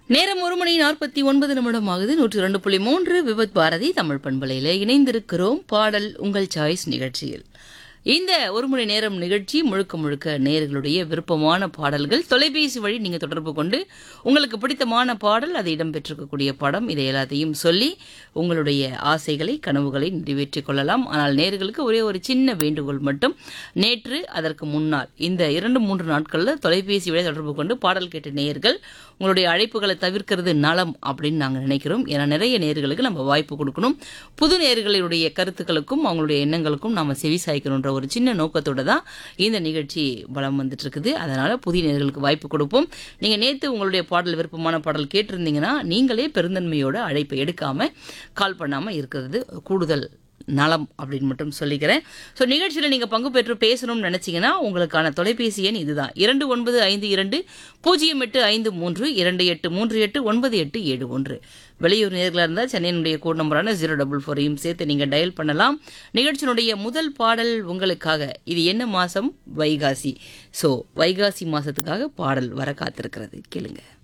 நேரம் ஒரு மணி நாற்பத்தி ஒன்பது நிமிடம் ஆகுது நூற்றி ரெண்டு புள்ளி மூன்று விபத் பாரதி தமிழ் பண்பலையில் இணைந்திருக்கிறோம் பாடல் உங்கள் சாய்ஸ் நிகழ்ச்சியில் இந்த ஒரு மணி நேரம் நிகழ்ச்சி முழுக்க முழுக்க நேயர்களுடைய விருப்பமான பாடல்கள் தொலைபேசி வழி நீங்க தொடர்பு கொண்டு உங்களுக்கு பிடித்தமான பாடல் அது இடம்பெற்றிருக்கக்கூடிய படம் இதை எல்லாத்தையும் சொல்லி உங்களுடைய ஆசைகளை கனவுகளை நிறைவேற்றிக் கொள்ளலாம் ஆனால் நேர்களுக்கு ஒரே ஒரு சின்ன வேண்டுகோள் மட்டும் நேற்று அதற்கு முன்னால் இந்த இரண்டு மூன்று நாட்களில் தொலைபேசி வழி தொடர்பு கொண்டு பாடல் கேட்ட நேயர்கள் உங்களுடைய அழைப்புகளை தவிர்க்கிறது நலம் அப்படின்னு நாங்கள் நினைக்கிறோம் ஏன்னா நிறைய நேர்களுக்கு நம்ம வாய்ப்பு கொடுக்கணும் புது நேர்களுடைய கருத்துக்களுக்கும் அவங்களுடைய எண்ணங்களுக்கும் நாம செவி சாய்க்கணுன்ற ஒரு சின்ன நோக்கத்தோட தான் இந்த நிகழ்ச்சி பலம் வந்துட்டு இருக்குது அதனால புதிய நேர்களுக்கு வாய்ப்பு கொடுப்போம் நீங்க நேத்து உங்களுடைய பாடல் விருப்பமான பாடல் கேட்டிருந்தீங்கன்னா நீங்களே பெருந்தன்மையோட அழைப்பை எடுக்காம கால் பண்ணாம இருக்கிறது கூடுதல் நலம் அப்படின்னு மட்டும் சொல்லிக்கிறேன் ஸோ நிகழ்ச்சியில் நீங்கள் பங்கு பெற்று பேசணும்னு நினச்சிங்கன்னா உங்களுக்கான தொலைபேசி எண் இதுதான் இரண்டு ஒன்பது ஐந்து இரண்டு பூஜ்ஜியம் எட்டு ஐந்து மூன்று இரண்டு எட்டு மூன்று எட்டு ஒன்பது எட்டு ஏழு ஒன்று வெளியூர் நேர்களாக இருந்தால் சென்னையினுடைய கோட் நம்பரான ஜீரோ டபுள் ஃபோரையும் சேர்த்து நீங்கள் டயல் பண்ணலாம் நிகழ்ச்சியினுடைய முதல் பாடல் உங்களுக்காக இது என்ன மாதம் வைகாசி ஸோ வைகாசி மாதத்துக்காக பாடல் வர காத்திருக்கிறது கேளுங்க